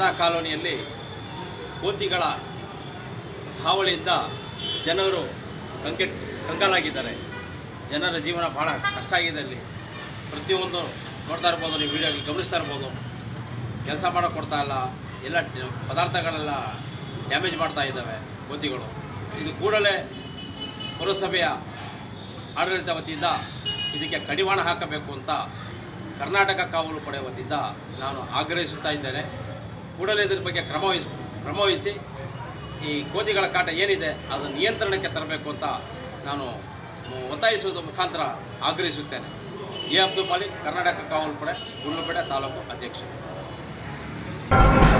ಕರ್ನಾ ಕಾಲೋನಿಯಲ್ಲಿ ಕೋತಿಗಳ ಹಾವಳಿಯಿಂದ ಜನರು ಕಂಗೆ ಕಂಗಾಲಾಗಿದ್ದಾರೆ ಜನರ ಜೀವನ ಭಾಳ ಕಷ್ಟ ಆಗಿದೆ ಅಲ್ಲಿ ಪ್ರತಿಯೊಂದು ನೋಡ್ತಾ ಇರ್ಬೋದು ನೀವು ವಿಡಿಯೋಗಳು ಗಮನಿಸ್ತಾ ಇರ್ಬೋದು ಕೆಲಸ ಮಾಡೋಕೆ ಕೊಡ್ತಾ ಇಲ್ಲ ಎಲ್ಲ ಡ- ಪದಾರ್ಥಗಳೆಲ್ಲ ಡ್ಯಾಮೇಜ್ ಮಾಡ್ತಾ ಇದ್ದಾವೆ ಕೋತಿಗಳು ಇದು ಕೂಡಲೇ ಪುರಸಭೆಯ ಆಡಳಿತ ವತಿಯಿಂದ ಇದಕ್ಕೆ ಕಡಿವಾಣ ಹಾಕಬೇಕು ಅಂತ ಕರ್ನಾಟಕ ಕಾವಲು ಪಡೆ ವತಿಯಿಂದ ನಾನು ಆಗ್ರಹಿಸುತ್ತಾ ಇದ್ದೇನೆ ಕೂಡಲೇ ಇದ್ರ ಬಗ್ಗೆ ಕ್ರಮ ವಹಿಸ್ ಕ್ರಮ ವಹಿಸಿ ಈ ಕೋತಿಗಳ ಕಾಟ ಏನಿದೆ ಅದು ನಿಯಂತ್ರಣಕ್ಕೆ ತರಬೇಕು ಅಂತ ನಾನು ಮ್, ಒತ್ತಾಯಿಸುವುದರ ಮುಖಾಂತರ ಆಗ್ರಹಿಸುತ್ತೇನೆ ಎ ಅಬ್ದುಲ್ ಮಾಲಿಕ್ ಕರ್ನಾಟಕ ಕಾವಲು ಪಡೆ ಗುಂಡ್ಲುಪೇಟೆ ತಾಲೂಕು ಅಧ್ಯಕ್ಷ